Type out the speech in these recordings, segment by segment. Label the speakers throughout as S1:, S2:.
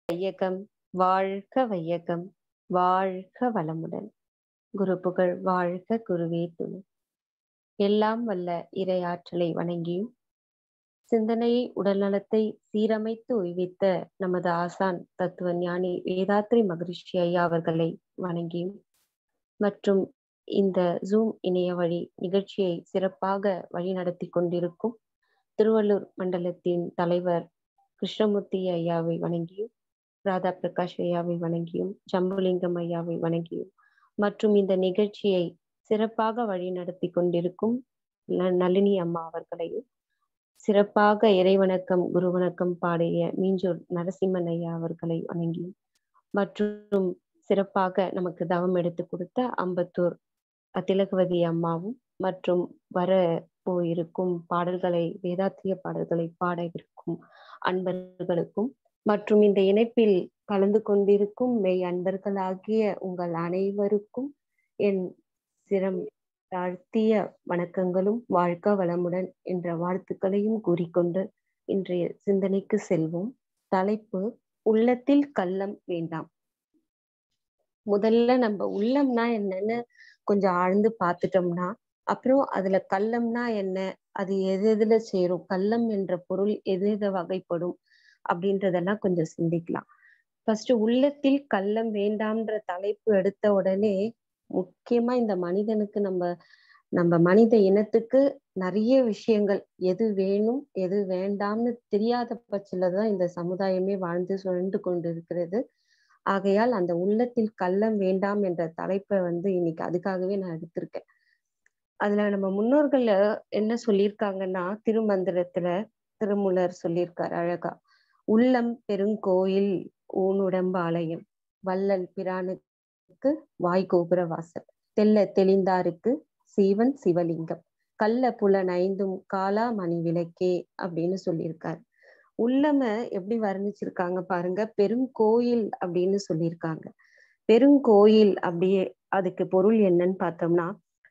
S1: வையகம் வாழ்க வையகம் வாழ்க வளமுடன் குரு புகழ் வாழ்க குருவே துணை எல்லாம் வல்ல இறையாற்றலை வணங்கியும் சிந்தனையை உடல்நலத்தை சீரமைத்து உய்வித்த நமது ஆசான் தத்துவ ஞானி வேதாத்ரி மகரிஷி ஐயா அவர்களை வணங்கியும் மற்றும் இந்த ஜூம் இணைய வழி நிகழ்ச்சியை சிறப்பாக வழிநடத்தி கொண்டிருக்கும் திருவள்ளூர் மண்டலத்தின் தலைவர் கிருஷ்ணமூர்த்தி ஐயாவை வணங்கியும் ராதா பிரகாஷ் ஐயாவை வணங்கியும் ஜம்புலிங்கம் ஐயாவை வணங்கியும் மற்றும் இந்த நிகழ்ச்சியை சிறப்பாக வழிநடத்தி கொண்டிருக்கும் நளினி அம்மா அவர்களையும் சிறப்பாக இறைவணக்கம் குருவணக்கம் பாடிய மீஞ்சூர் நரசிம்மன் ஐயா அவர்களை வணங்கியும் மற்றும் சிறப்பாக நமக்கு தவம் எடுத்து கொடுத்த அம்பத்தூர் திலகவதி அம்மாவும் மற்றும் வர போயிருக்கும் பாடல்களை வேதாத்திரிய பாடல்களை பாடவிருக்கும் அன்பர்களுக்கும் மற்றும் இந்த இணைப்பில் கலந்து கொண்டிருக்கும் மெய் அன்பர்களாகிய உங்கள் அனைவருக்கும் என் சிரம் தாழ்த்திய வணக்கங்களும் வாழ்க்க வளமுடன் என்ற வாழ்த்துக்களையும் கூறிக்கொண்டு இன்றைய சிந்தனைக்கு செல்வோம் தலைப்பு உள்ளத்தில் கள்ளம் வேண்டாம் முதல்ல நம்ம உள்ளம்னா என்னன்னு கொஞ்சம் ஆழ்ந்து பார்த்துட்டோம்னா அப்புறம் அதுல கள்ளம்னா என்ன அது எது எதுல சேரும் கள்ளம் என்ற பொருள் எது எது வகைப்படும் அப்படின்றதெல்லாம் கொஞ்சம் சிந்திக்கலாம் ஃபர்ஸ்ட் உள்ளத்தில் கள்ளம் வேண்டாம்ன்ற தலைப்பு எடுத்த உடனே முக்கியமா இந்த மனிதனுக்கு நம்ம நம்ம மனித இனத்துக்கு நிறைய விஷயங்கள் எது வேணும் எது வேண்டாம்னு தெரியாத பட்சத்துல தான் இந்த சமுதாயமே வாழ்ந்து சுழண்டு கொண்டு இருக்கிறது ஆகையால் அந்த உள்ளத்தில் கள்ளம் வேண்டாம் என்ற தலைப்பை வந்து இன்னைக்கு அதுக்காகவே நான் எடுத்திருக்கேன் அதுல நம்ம முன்னோர்கள் என்ன சொல்லியிருக்காங்கன்னா திருமந்திரத்துல திருமுலர் சொல்லியிருக்காரு அழகா உள்ளம் பெருங்கோயில் ஊனுடம்பு ஆலயம் வள்ளல் பிரானுக்கு வாய்கோபுர வாசல் தெல்ல தெளிந்தாருக்கு சீவன் சிவலிங்கம் கள்ள புலன் ஐந்தும் காலா மணி விளக்கே அப்படின்னு சொல்லியிருக்காரு உள்ளம எப்படி வர்ணிச்சிருக்காங்க பாருங்க பெருங்கோயில் அப்படின்னு சொல்லியிருக்காங்க பெருங்கோயில் அப்படியே அதுக்கு பொருள் என்னன்னு பார்த்தோம்னா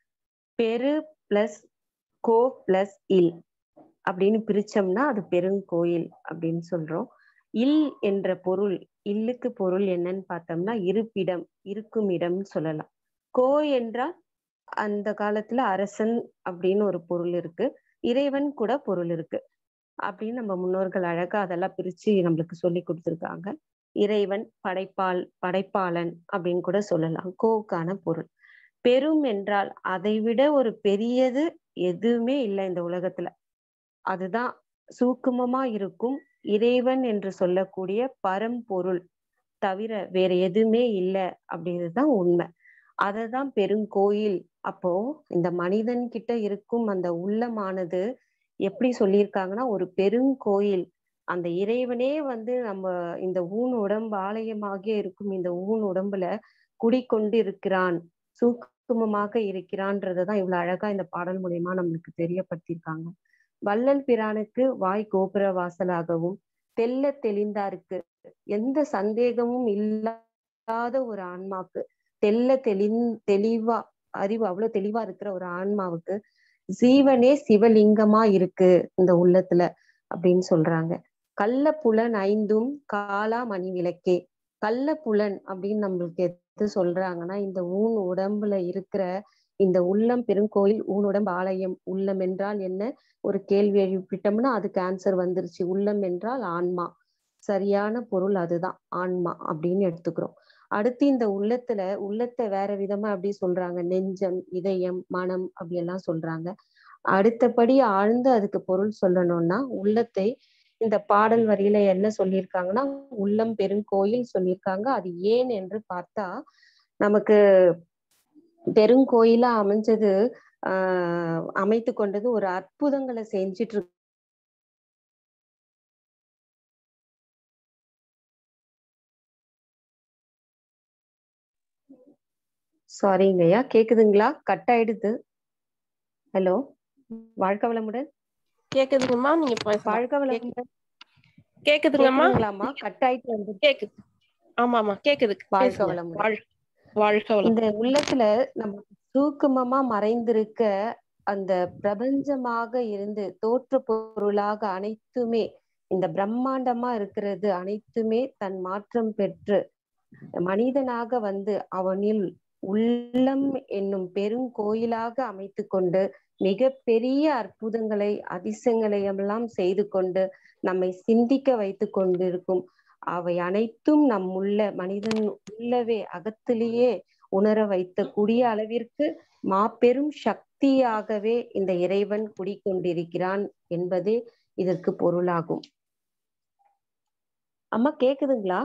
S1: பெரு பிளஸ் கோ பிளஸ் இல் அப்படின்னு பிரிச்சோம்னா அது பெருங்கோயில் அப்படின்னு சொல்றோம் இல் என்ற பொருள் இல்லுக்கு பொருள் என்னன்னு பார்த்தோம்னா இருப்பிடம் இருக்கும் இடம்னு சொல்லலாம் கோ என்றால் அந்த காலத்துல அரசன் அப்படின்னு ஒரு பொருள் இருக்கு இறைவன் கூட பொருள் இருக்கு அப்படின்னு நம்ம முன்னோர்கள் அழகா அதெல்லாம் பிரிச்சு நம்மளுக்கு சொல்லி கொடுத்துருக்காங்க இறைவன் படைப்பால் படைப்பாளன் அப்படின்னு கூட சொல்லலாம் கோவுக்கான பொருள் பெரும் என்றால் அதை விட ஒரு பெரியது எதுவுமே இல்லை இந்த உலகத்துல அதுதான் சூக்குமமா இருக்கும் இறைவன் என்று சொல்லக்கூடிய பரம்பொருள் தவிர வேற எதுவுமே இல்லை அப்படின்றதுதான் உண்மை அததான் பெருங்கோயில் அப்போ இந்த மனிதன் கிட்ட இருக்கும் அந்த உள்ளமானது எப்படி சொல்லியிருக்காங்கன்னா ஒரு பெருங்கோயில் அந்த இறைவனே வந்து நம்ம இந்த ஊன் உடம்பு ஆலயமாகிய இருக்கும் இந்த ஊன் உடம்புல குடிக்கொண்டு இருக்கிறான் சூக்குமமாக இருக்கிறான்றதான் இவ்வளவு அழகா இந்த பாடல் மூலியமா நம்மளுக்கு தெரியப்படுத்தியிருக்காங்க வள்ளல் பிரானுக்கு வாய் கோபுர வாசலாகவும் தெல்ல தெளிந்தாருக்கு எந்த சந்தேகமும் இல்லாத ஒரு ஆன்மாக்கு தெல்ல தெளிந் தெளிவா அறிவு அவ்வளவு தெளிவா இருக்கிற ஒரு ஆன்மாவுக்கு ஜீவனே சிவலிங்கமா இருக்கு இந்த உள்ளத்துல அப்படின்னு சொல்றாங்க கள்ள புலன் ஐந்தும் காலா மணி விளக்கே கள்ள புலன் அப்படின்னு நம்மளுக்கு எது சொல்றாங்கன்னா இந்த ஊன் உடம்புல இருக்கிற இந்த உள்ளம் பெருங்கோயில் ஊனுடம்பு ஆலயம் உள்ளம் என்றால் என்ன ஒரு கேள்வி எழுப்பிட்டோம்னா அதுக்கு ஆன்சர் வந்துருச்சு உள்ளம் என்றால் ஆன்மா சரியான பொருள் அதுதான் ஆன்மா அப்படின்னு எடுத்துக்கிறோம் அடுத்து இந்த உள்ளத்துல உள்ளத்தை வேற விதமா அப்படி சொல்றாங்க நெஞ்சம் இதயம் மனம் அப்படி எல்லாம் சொல்றாங்க அடுத்தபடி ஆழ்ந்து அதுக்கு பொருள் சொல்லணும்னா உள்ளத்தை இந்த பாடல் வரியில என்ன சொல்லியிருக்காங்கன்னா உள்ளம் பெருங்கோயில் சொல்லியிருக்காங்க அது ஏன் என்று பார்த்தா நமக்கு பெருங்கோயிலா அமைஞ்சது ஆஹ் அமைத்து கொண்டது ஒரு அற்புதங்களை செஞ்சிட்டு இருக்கு சாரிங்கய்யா கேக்குதுங்களா கட் ஆயிடுது ஹலோ வாழ்க வளமுடன்
S2: கேக்குதுங்கம்மா நீங்க பேசலாம்.
S1: வாழ்க வளமுடன்
S2: கேக்குதுங்கம்மா
S1: கேக்குதுங்களாம்மா கட் ஆயிட்டு வந்து
S2: கேக்குது ஆமாமா கேக்குது
S1: வாழ்க
S2: பேசுங்க.
S1: வளமுடன்.
S2: வாழ்- வாழ்க வளம்
S1: இந்த உள்ளத்துல நம்ம சூக்குமமா மறைந்திருக்க அந்த பிரபஞ்சமாக இருந்து தோற்ற பொருளாக அனைத்துமே இந்த பிரம்மாண்டமா இருக்கிறது அனைத்துமே தன் மாற்றம் பெற்று மனிதனாக வந்து அவனில் உள்ளம் என்னும் பெருங்கோயிலாக அமைத்து கொண்டு மிக பெரிய அற்புதங்களை அதிசயங்களை எல்லாம் செய்து கொண்டு நம்மை சிந்திக்க வைத்து கொண்டிருக்கும் அவை அனைத்தும் நம் உள்ள மனிதன் உள்ளவே அகத்திலேயே உணர வைத்த கூடிய அளவிற்கு மாபெரும் சக்தியாகவே இந்த இறைவன் குடிக்கொண்டிருக்கிறான் என்பதே இதற்கு பொருளாகும் அம்மா கேக்குதுங்களா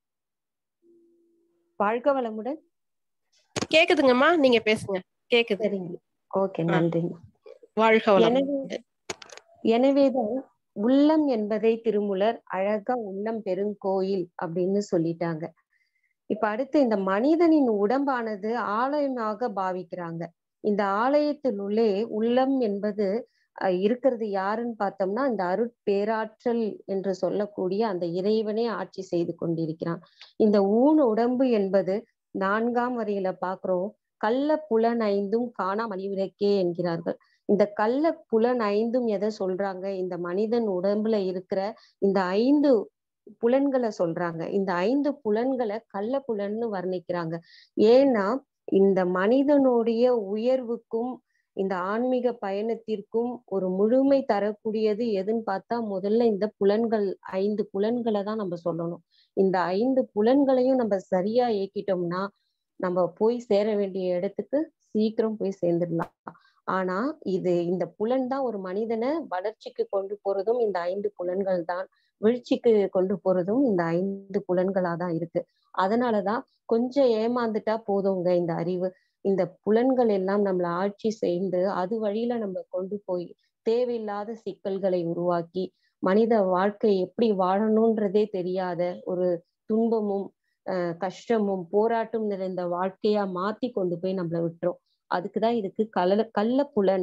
S1: வாழ்க வளமுடன்
S2: கேக்குதுங்கம்மா நீங்க பேசுங்க கேக்குது
S1: சரிங்க ஓகே
S2: ஆ.
S1: நன்றிங்க
S2: வாழ்க வளம்
S1: எனவே எனவேதான் உள்ளம் என்பதை திருமூலர் அழகா உள்ளம் பெருங்கோயில் அப்படின்னு சொல்லிட்டாங்க இப்ப அடுத்து இந்த மனிதனின் உடம்பானது ஆலயமாக பாவிக்கிறாங்க இந்த ஆலயத்தினுள்ளே உள்ளம் என்பது அஹ், இருக்கிறது யாருன்னு பார்த்தோம்னா இந்த அருட்பேராற்றல் என்று சொல்லக்கூடிய அந்த இறைவனே ஆட்சி செய்து கொண்டிருக்கிறான் இந்த ஊன் உடம்பு என்பது நான்காம் வரியில பாக்குறோம் கள்ள புலன் ஐந்தும் காணா மணிவிளக்கே என்கிறார்கள் இந்த கள்ள புலன் ஐந்தும் எதை சொல்றாங்க இந்த மனிதன் உடம்புல இருக்கிற இந்த ஐந்து புலன்களை சொல்றாங்க இந்த ஐந்து புலன்களை கள்ள புலன்னு வர்ணிக்கிறாங்க ஏன்னா இந்த மனிதனுடைய உயர்வுக்கும் இந்த ஆன்மீக பயணத்திற்கும் ஒரு முழுமை தரக்கூடியது எதுன்னு பார்த்தா முதல்ல இந்த புலன்கள் ஐந்து புலன்களை தான் நம்ம சொல்லணும் இந்த ஐந்து புலன்களையும் நம்ம சரியா இயக்கிட்டோம்னா நம்ம போய் சேர வேண்டிய இடத்துக்கு சீக்கிரம் போய் சேர்ந்துடலாம் ஆனா இது இந்த புலன் தான் ஒரு மனிதனை வளர்ச்சிக்கு கொண்டு போறதும் இந்த ஐந்து புலன்கள் தான் வீழ்ச்சிக்கு கொண்டு போறதும் இந்த ஐந்து புலன்களா தான் இருக்கு அதனாலதான் கொஞ்சம் ஏமாந்துட்டா போதுங்க இந்த அறிவு இந்த புலன்கள் எல்லாம் நம்மள ஆட்சி செய்து அது வழியில நம்ம கொண்டு போய் தேவையில்லாத சிக்கல்களை உருவாக்கி மனித வாழ்க்கை எப்படி வாழணும்ன்றதே தெரியாத ஒரு துன்பமும் அஹ் கஷ்டமும் போராட்டம் நிறைந்த வாழ்க்கையா மாத்தி கொண்டு போய் நம்மள விட்டுரும் அதுக்குதான் இதுக்கு கல கள்ள புலன்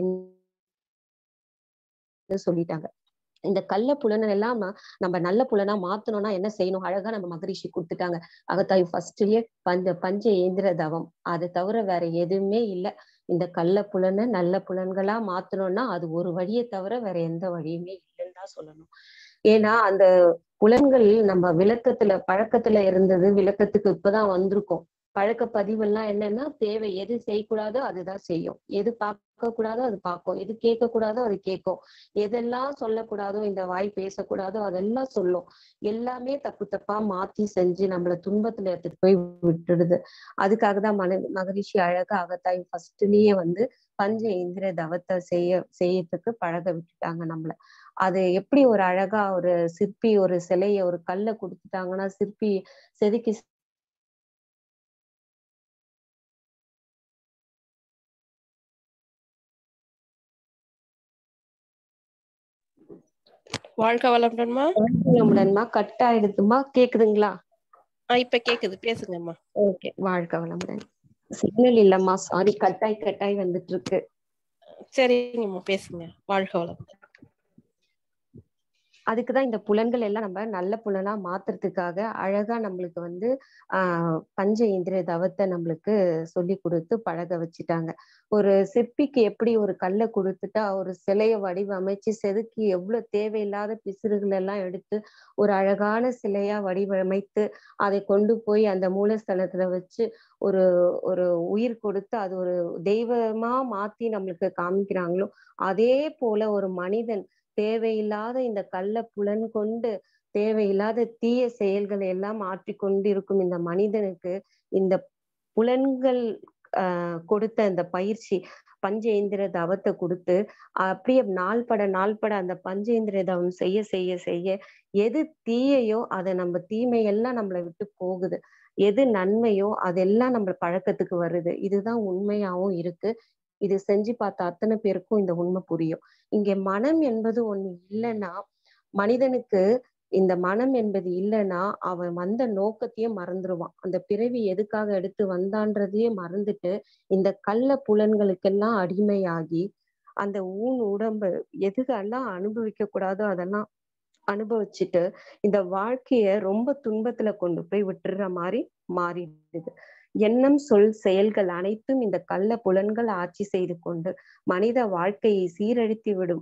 S1: அப்படின்னு சொல்லிட்டாங்க இந்த கள்ள புலன் எல்லாம் ந- நம்ம நல்ல புலனா மாத்தணும்னா என்ன செய்யணும் அழகா நம்ம மகரிஷி கொடுத்துட்டாங்க அகத்தாய் ஃபர்ஸ்ட்லயே பஞ்ச பஞ்ச ஏந்திர தவம் அதை தவிர வேற எதுவுமே இல்லை இந்த கள்ள புலனை நல்ல புலன்களா மாத்தணும்னா அது ஒரு வழியை தவிர வேற எந்த வழியுமே இல்லைன்னு தான் சொல்லணும் ஏன்னா அந்த புலன்கள் நம்ம விளக்கத்துல பழக்கத்துல இருந்தது விளக்கத்துக்கு இப்பதான் வந்திருக்கோம் பழக்க பதிவெல்லாம் என்னன்னா தேவை எது செய்யக்கூடாதோ அதுதான் செய்யும் எது பார்க்க கூடாதோ அது பார்க்கும் எது கேட்க கூடாதோ அது கேட்கும் எதெல்லாம் சொல்லக்கூடாதோ இந்த வாய் பேசக்கூடாதோ அதெல்லாம் சொல்லும் எல்லாமே தப்பு தப்பா மாத்தி செஞ்சு நம்மள துன்பத்துல எடுத்துட்டு போய் விட்டுடுது அதுக்காக தான் மன மகரிஷி அழகா அகத்தாய் ஃபர்ஸ்ட்லயே வந்து பஞ்ச இந்திர தவத்தை செய்ய செய்யறதுக்கு பழக விட்டுட்டாங்க நம்மள அது எப்படி ஒரு அழகா ஒரு சிற்பி ஒரு சிலைய ஒரு கல்லை கொடுத்துட்டாங்கன்னா சிற்பி செதுக்கி
S2: வாழ்க வளமுடன்மா
S1: உடன்மா கட் ஆயிடுதுமா கேக்குதுங்களா
S2: ஆ இப்ப கேக்குது பேசுங்கம்மா
S1: ஓகே வாழ்க வளமுடன் சிக்னல் இல்லம்மா சாரி கட்டாய் கட்டாய் வந்துட்டு இருக்கு
S2: சரிங்கம்மா பேசுங்க வாழ்க வளமுடன்
S1: அதுக்குதான் இந்த புலன்கள் எல்லாம் நம்ம நல்ல புலனா மாத்துறதுக்காக அழகா நம்மளுக்கு வந்து ஆஹ் பஞ்ச இந்திரிய தவத்தை நம்மளுக்கு சொல்லி கொடுத்து பழக வச்சுட்டாங்க ஒரு சிற்பிக்கு எப்படி ஒரு கல்லை கொடுத்துட்டா ஒரு சிலையை வடிவமைச்சு செதுக்கி எவ்வளவு தேவையில்லாத பிசிறுகள் எல்லாம் எடுத்து ஒரு அழகான சிலையா வடிவமைத்து அதை கொண்டு போய் அந்த மூலஸ்தலத்துல வச்சு ஒரு ஒரு உயிர் கொடுத்து அது ஒரு தெய்வமா மாத்தி நம்மளுக்கு காமிக்கிறாங்களோ அதே போல ஒரு மனிதன் தேவையில்லாத இந்த கள்ள புலன் கொண்டு தேவையில்லாத தீய செயல்களை எல்லாம் மாற்றிக்கொண்டு இருக்கும் இந்த மனிதனுக்கு இந்த புலன்கள் ஆஹ் கொடுத்த இந்த பயிற்சி பஞ்சேந்திர தவத்தை கொடுத்து அப்படியே நாள்பட நாள்பட அந்த பஞ்சேந்திர தவம் செய்ய செய்ய செய்ய எது தீயையோ அதை நம்ம தீமையெல்லாம் நம்மளை விட்டு போகுது எது நன்மையோ அதெல்லாம் நம்ம பழக்கத்துக்கு வருது இதுதான் உண்மையாவும் இருக்கு இது செஞ்சு பார்த்த அத்தனை பேருக்கும் இந்த உண்மை புரியும் இங்க மனம் என்பது ஒண்ணு இல்லைன்னா மனிதனுக்கு இந்த மனம் என்பது இல்லைன்னா அவன் வந்த நோக்கத்தையே மறந்துடுவான் அந்த பிறவி எதுக்காக எடுத்து வந்தான்றதையே மறந்துட்டு இந்த கள்ள புலன்களுக்கெல்லாம் அடிமையாகி அந்த ஊன் உடம்பு எதுக்கெல்லாம் அனுபவிக்க கூடாதோ அதெல்லாம் அனுபவிச்சுட்டு இந்த வாழ்க்கைய ரொம்ப துன்பத்துல கொண்டு போய் விட்டுற மாதிரி மாறிடுது எண்ணம் சொல் செயல்கள் அனைத்தும் இந்த கள்ள புலன்கள் ஆட்சி செய்து கொண்டு மனித வாழ்க்கையை சீரழித்து விடும்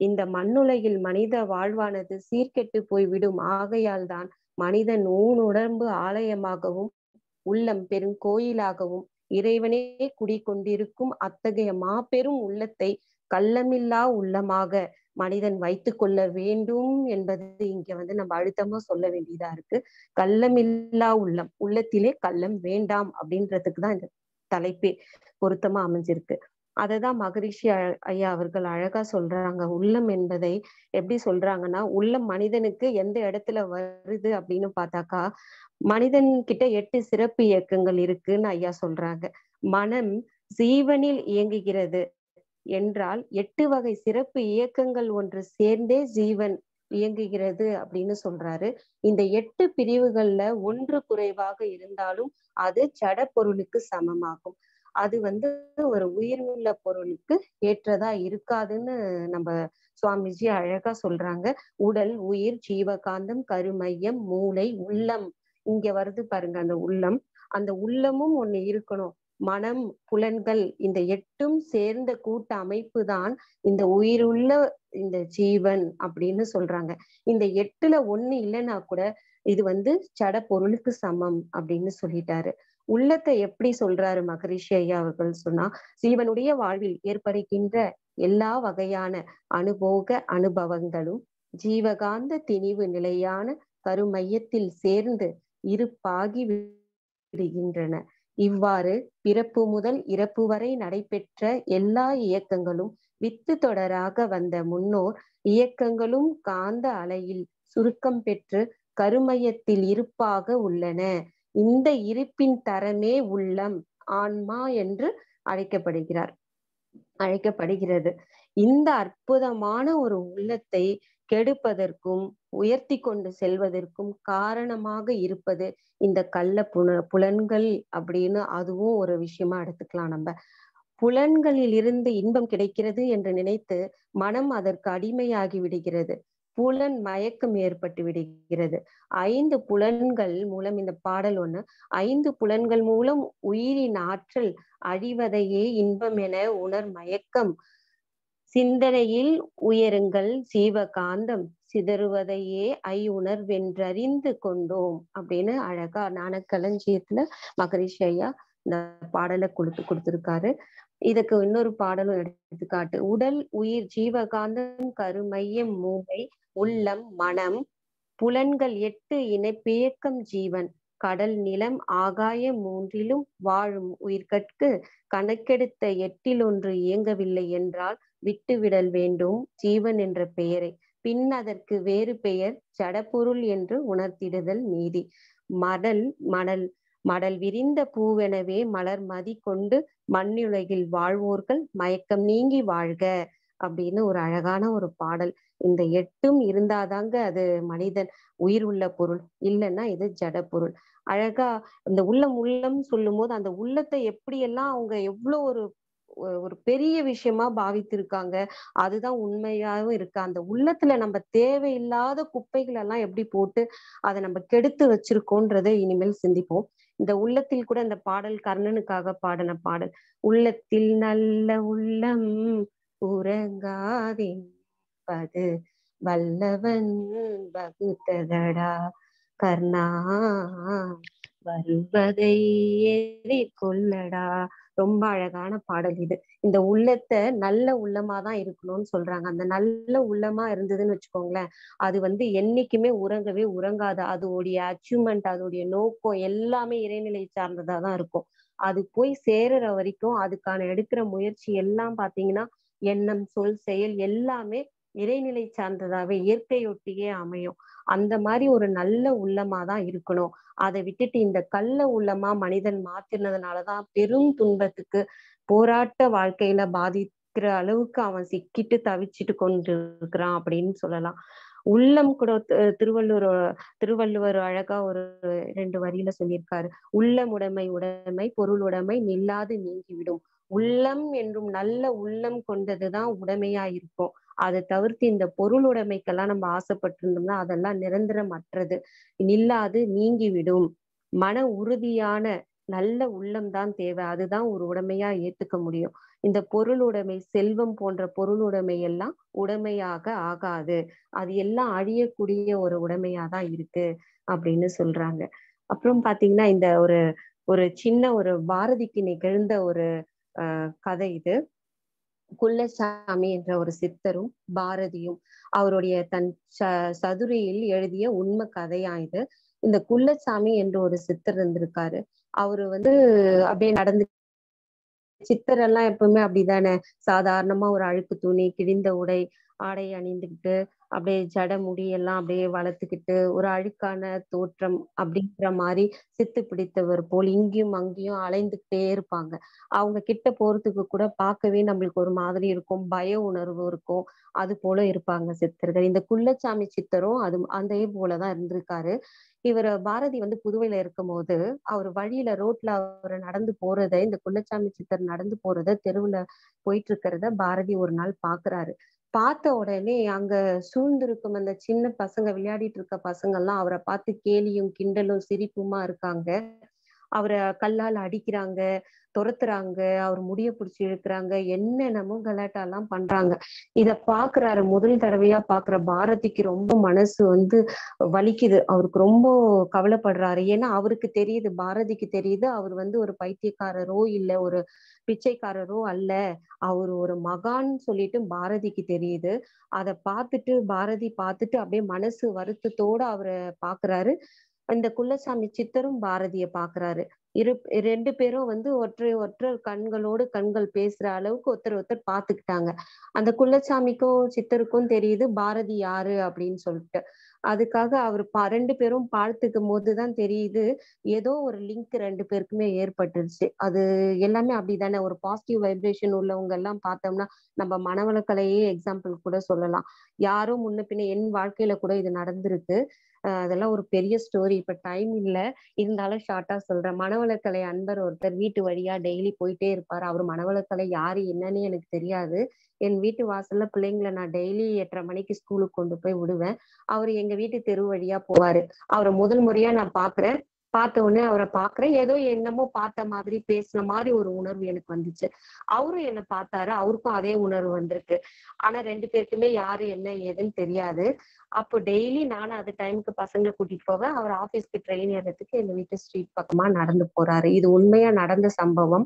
S1: இந்த மண்ணுலகில் மனித வாழ்வானது சீர்கெட்டு போய்விடும் ஆகையால் தான் மனிதன் ஊனுடம்பு ஆலயமாகவும் உள்ளம் பெருங்கோயிலாகவும் இறைவனே குடிகொண்டிருக்கும் அத்தகைய மாபெரும் உள்ளத்தை கள்ளமில்லா உள்ளமாக மனிதன் வைத்து கொள்ள வேண்டும் என்பது இங்க வந்து நம்ம அழுத்தமா சொல்ல வேண்டியதா இருக்கு கள்ளமில்லா உள்ளம் உள்ளத்திலே கள்ளம் வேண்டாம் அப்படின்றதுக்கு தான் இந்த தலைப்பே பொருத்தமா அமைஞ்சிருக்கு அததான் மகரிஷி ஐயா அவர்கள் அழகா சொல்றாங்க உள்ளம் என்பதை எப்படி சொல்றாங்கன்னா உள்ளம் மனிதனுக்கு எந்த இடத்துல வருது அப்படின்னு பார்த்தாக்கா மனிதன் கிட்ட எட்டு சிறப்பு இயக்கங்கள் இருக்குன்னு ஐயா சொல்றாங்க மனம் ஜீவனில் இயங்குகிறது என்றால் எட்டு வகை சிறப்பு இயக்கங்கள் ஒன்று சேர்ந்தே ஜீவன் இயங்குகிறது அப்படின்னு சொல்றாரு இந்த எட்டு பிரிவுகள்ல ஒன்று குறைவாக இருந்தாலும் அது ஜட பொருளுக்கு சமமாகும் அது வந்து ஒரு உயிர்வுள்ள பொருளுக்கு ஏற்றதா இருக்காதுன்னு நம்ம சுவாமிஜி அழகா சொல்றாங்க உடல் உயிர் ஜீவகாந்தம் கருமையம் மூளை உள்ளம் இங்க வருது பாருங்க அந்த உள்ளம் அந்த உள்ளமும் ஒண்ணு இருக்கணும் மனம் புலன்கள் இந்த எட்டும் சேர்ந்த கூட்ட அமைப்பு தான் இந்த உயிருள்ள இந்த ஜீவன் அப்படின்னு சொல்றாங்க இந்த எட்டுல ஒண்ணு இல்லைன்னா கூட இது வந்து ஜட பொருளுக்கு சமம் அப்படின்னு சொல்லிட்டாரு உள்ளத்தை எப்படி சொல்றாரு மகரிஷி ஐயா அவர்கள் சொன்னா ஜீவனுடைய வாழ்வில் ஏற்படுகின்ற எல்லா வகையான அனுபோக அனுபவங்களும் ஜீவகாந்த திணிவு நிலையான கருமையத்தில் சேர்ந்து இருப்பாகி விடுகின்றன இவ்வாறு பிறப்பு முதல் இறப்பு வரை நடைபெற்ற எல்லா இயக்கங்களும் வித்து தொடராக வந்த முன்னோர் இயக்கங்களும் காந்த அலையில் சுருக்கம் பெற்று கருமையத்தில் இருப்பாக உள்ளன இந்த இருப்பின் தரமே உள்ளம் ஆன்மா என்று அழைக்கப்படுகிறார் அழைக்கப்படுகிறது இந்த அற்புதமான ஒரு உள்ளத்தை கெடுப்பதற்கும் உயர்த்தி கொண்டு செல்வதற்கும் காரணமாக இருப்பது இந்த கள்ள புல புலன்கள் அப்படின்னு அதுவும் ஒரு விஷயமா எடுத்துக்கலாம் நம்ம புலன்களில் இருந்து இன்பம் கிடைக்கிறது என்று நினைத்து மனம் அதற்கு அடிமையாகி விடுகிறது புலன் மயக்கம் ஏற்பட்டு விடுகிறது ஐந்து புலன்கள் மூலம் இந்த பாடல் ஒண்ணு ஐந்து புலன்கள் மூலம் உயிரின் ஆற்றல் அழிவதையே இன்பம் என உணர் மயக்கம் சிந்தனையில் உயருங்கள் ஜீவகாந்தம் சிதறுவதையே ஐ உணர்வென்றறிந்து கொண்டோம் அப்படின்னு அழகா ஞானக்களஞ்சியத்துல மகரிஷி ஐயா இந்த பாடலை கொடுத்து கொடுத்திருக்காரு இதுக்கு இன்னொரு பாடலும் எடுத்துக்காட்டு உடல் உயிர் ஜீவகாந்தம் கருமையம் மூளை உள்ளம் மனம் புலன்கள் எட்டு இணைப்பியக்கம் ஜீவன் கடல் நிலம் ஆகாய மூன்றிலும் வாழும் உயிர்கட்கு கணக்கெடுத்த எட்டில் ஒன்று இயங்கவில்லை என்றால் விட்டுவிடல் வேண்டும் ஜீவன் என்ற பெயரை பின் அதற்கு வேறு பெயர் ஜடப்பொருள் என்று உணர்த்திடுதல் நீதி மடல் மணல் மடல் விரிந்த பூவெனவே மலர் மதி கொண்டு மண்ணுலகில் வாழ்வோர்கள் மயக்கம் நீங்கி வாழ்க அப்படின்னு ஒரு அழகான ஒரு பாடல் இந்த எட்டும் இருந்தாதாங்க அது மனிதன் உயிர் உள்ள பொருள் இல்லைன்னா இது ஜட பொருள் அழகா இந்த உள்ளம் உள்ளம் சொல்லும் போது அந்த உள்ளத்தை எப்படியெல்லாம் அவங்க எவ்வளவு ஒரு ஒரு பெரிய விஷயமா பாவித்திருக்காங்க அதுதான் உண்மையாவும் இருக்கு அந்த உள்ளத்துல நம்ம தேவையில்லாத குப்பைகள் எல்லாம் எப்படி போட்டு அதை நம்ம கெடுத்து வச்சிருக்கோன்றதை இனிமேல் சிந்திப்போம் இந்த உள்ளத்தில் கூட இந்த பாடல் கர்ணனுக்காக பாடின பாடல் உள்ளத்தில் நல்ல உள்ளம் உறங்காதிப்பது வல்லவன் வகுத்ததடா கர்ணா வருவதை எதிர்கொள்ளடா ரொம்ப அழகான பாடல் இது இந்த உள்ளத்தை நல்ல உள்ளமா தான் இருக்கணும்னு சொல்றாங்க அந்த நல்ல உள்ளமா இருந்ததுன்னு வச்சுக்கோங்களேன் அது வந்து என்னைக்குமே உறங்கவே உறங்காது அதோடைய அச்சீவ்மெண்ட் அதோடைய நோக்கம் எல்லாமே இறைநிலை சார்ந்ததா தான் இருக்கும் அது போய் சேருற வரைக்கும் அதுக்கான எடுக்கிற முயற்சி எல்லாம் பாத்தீங்கன்னா எண்ணம் சொல் செயல் எல்லாமே இறைநிலை சார்ந்ததாவே இயற்கையொட்டியே அமையும் அந்த மாதிரி ஒரு நல்ல உள்ளமா தான் இருக்கணும் அதை விட்டுட்டு இந்த கள்ள உள்ளமா மனிதன் மாத்தினதுனாலதான் பெரும் துன்பத்துக்கு போராட்ட வாழ்க்கையில பாதிக்கிற அளவுக்கு அவன் சிக்கிட்டு தவிச்சிட்டு கொண்டு இருக்கிறான் அப்படின்னு சொல்லலாம் உள்ளம் கூட திருவள்ளுவர் திருவள்ளுவர் அழகா ஒரு ரெண்டு வரியில சொல்லியிருக்காரு உள்ளம் உடைமை உடைமை பொருள் உடைமை நில்லாது நீங்கிவிடும் உள்ளம் என்றும் நல்ல உள்ளம் கொண்டதுதான் உடைமையா இருக்கும் அதை தவிர்த்து இந்த பொருள் உடைமைக்கெல்லாம் நம்ம ஆசைப்பட்டிருந்தோம்னா அதெல்லாம் நிரந்தரமற்றது நில்லாது நீங்கிவிடும் மன உறுதியான நல்ல உள்ளம் தான் தேவை அதுதான் ஒரு உடமையா ஏத்துக்க முடியும் இந்த பொருளுடைமை செல்வம் போன்ற பொருளுடைமை எல்லாம் உடைமையாக ஆகாது அது எல்லாம் அழியக்கூடிய ஒரு உடைமையா தான் இருக்கு அப்படின்னு சொல்றாங்க அப்புறம் பாத்தீங்கன்னா இந்த ஒரு ஒரு சின்ன ஒரு பாரதிக்கு நிகழ்ந்த ஒரு அஹ் கதை இது குள்ளசாமி என்ற ஒரு சித்தரும் பாரதியும் அவருடைய தன் ச சதுரையில் எழுதிய உண்மை கதையா இது இந்த குள்ளசாமி என்ற ஒரு சித்தர் இருந்திருக்காரு அவரு வந்து அப்படியே நடந்து சித்தர் எல்லாம் எப்பவுமே அப்படிதானே சாதாரணமா ஒரு அழுக்கு துணி கிழிந்த உடை ஆடை அணிந்துக்கிட்டு அப்படியே ஜட முடி எல்லாம் அப்படியே வளர்த்துக்கிட்டு ஒரு அழுக்கான தோற்றம் அப்படிங்கிற மாதிரி சித்து பிடித்தவர் போல் இங்கேயும் அங்கேயும் அலைந்துக்கிட்டே இருப்பாங்க அவங்க கிட்ட போறதுக்கு கூட பார்க்கவே நம்மளுக்கு ஒரு மாதிரி இருக்கும் பய உணர்வு இருக்கும் அது போல இருப்பாங்க சித்தர்கள் இந்த குள்ளச்சாமி சித்தரும் அது அதே போலதான் இருந்திருக்காரு இவர் பாரதி வந்து புதுவையில இருக்கும் போது அவர் வழியில ரோட்ல அவர் நடந்து போறத இந்த குள்ளச்சாமி சித்தர் நடந்து போறத தெருவுல போயிட்டு இருக்கிறத பாரதி ஒரு நாள் பாக்குறாரு பார்த்த உடனே அங்க சூழ்ந்திருக்கும் அந்த சின்ன பசங்க விளையாடிட்டு இருக்க பசங்க எல்லாம் அவரை பார்த்து கேலியும் கிண்டலும் சிரிப்புமா இருக்காங்க அவரை கல்லால் அடிக்கிறாங்க துரத்துறாங்க அவர் முடிய பிடிச்சி இழுக்கிறாங்க என்னென்னமோ கலாட்டெல்லாம் பண்றாங்க இத பாக்குறாரு முதல் தடவையா பாக்குற பாரதிக்கு ரொம்ப மனசு வந்து வலிக்குது அவருக்கு ரொம்ப கவலைப்படுறாரு ஏன்னா அவருக்கு தெரியுது பாரதிக்கு தெரியுது அவர் வந்து ஒரு பைத்தியக்காரரோ இல்ல ஒரு பிச்சைக்காரரோ அல்ல அவர் ஒரு மகான் சொல்லிட்டு பாரதிக்கு தெரியுது அத பார்த்துட்டு பாரதி பார்த்துட்டு அப்படியே மனசு வருத்தத்தோட அவரை பாக்குறாரு இந்த குள்ளசாமி சித்தரும் பாரதிய பாக்குறாரு இரு ரெண்டு பேரும் வந்து ஒற்றை ஒற்றை கண்களோடு கண்கள் பேசுற அளவுக்கு ஒருத்தர் ஒருத்தர் பாத்துக்கிட்டாங்க அந்த குள்ளசாமிக்கும் சித்தருக்கும் தெரியுது பாரதி யாரு அப்படின்னு சொல்லிட்டு அதுக்காக அவர் பா ரெண்டு பேரும் பார்த்துக்கும் போதுதான் தெரியுது ஏதோ ஒரு லிங்க் ரெண்டு பேருக்குமே ஏற்பட்டுருச்சு அது எல்லாமே அப்படிதானே ஒரு பாசிட்டிவ் வைப்ரேஷன் உள்ளவங்க எல்லாம் பார்த்தோம்னா நம்ம மனவளக்கலையே எக்ஸாம்பிள் கூட சொல்லலாம் யாரும் முன்ன பின்ன என் வாழ்க்கையில கூட இது நடந்திருக்கு அதெல்லாம் ஒரு பெரிய ஸ்டோரி இப்ப டைம் இல்ல இருந்தாலும் ஷார்ட்டா சொல்றேன் மனவளக்கலை அன்பர் ஒருத்தர் வீட்டு வழியா டெய்லி போயிட்டே இருப்பாரு அவர் மனவளக்கலை யாரு என்னன்னு எனக்கு தெரியாது என் வீட்டு வாசல்ல பிள்ளைங்களை நான் டெய்லி எட்டரை மணிக்கு ஸ்கூலுக்கு கொண்டு போய் விடுவேன் அவர் எங்க வீட்டு தெரு வழியா போவாரு அவரை முதல் முறையா நான் பாக்குறேன் பார்த்த உடனே அவரை பாக்குறேன் ஏதோ என்னமோ பார்த்த மாதிரி பேசின மாதிரி ஒரு உணர்வு எனக்கு வந்துச்சு அவரும் என்ன பார்த்தாரு அவருக்கும் அதே உணர்வு வந்திருக்கு ஆனா ரெண்டு பேருக்குமே யாரு என்ன ஏதுன்னு தெரியாது அப்போ டெய்லி நானும் அது டைமுக்கு பசங்களை கூட்டிட்டு போவேன் அவர் ஆபீஸ்க்கு ட்ரெயின் ஏறதுக்கு எங்க வீட்டு ஸ்ட்ரீட் பக்கமா நடந்து போறாரு இது உண்மையா நடந்த சம்பவம்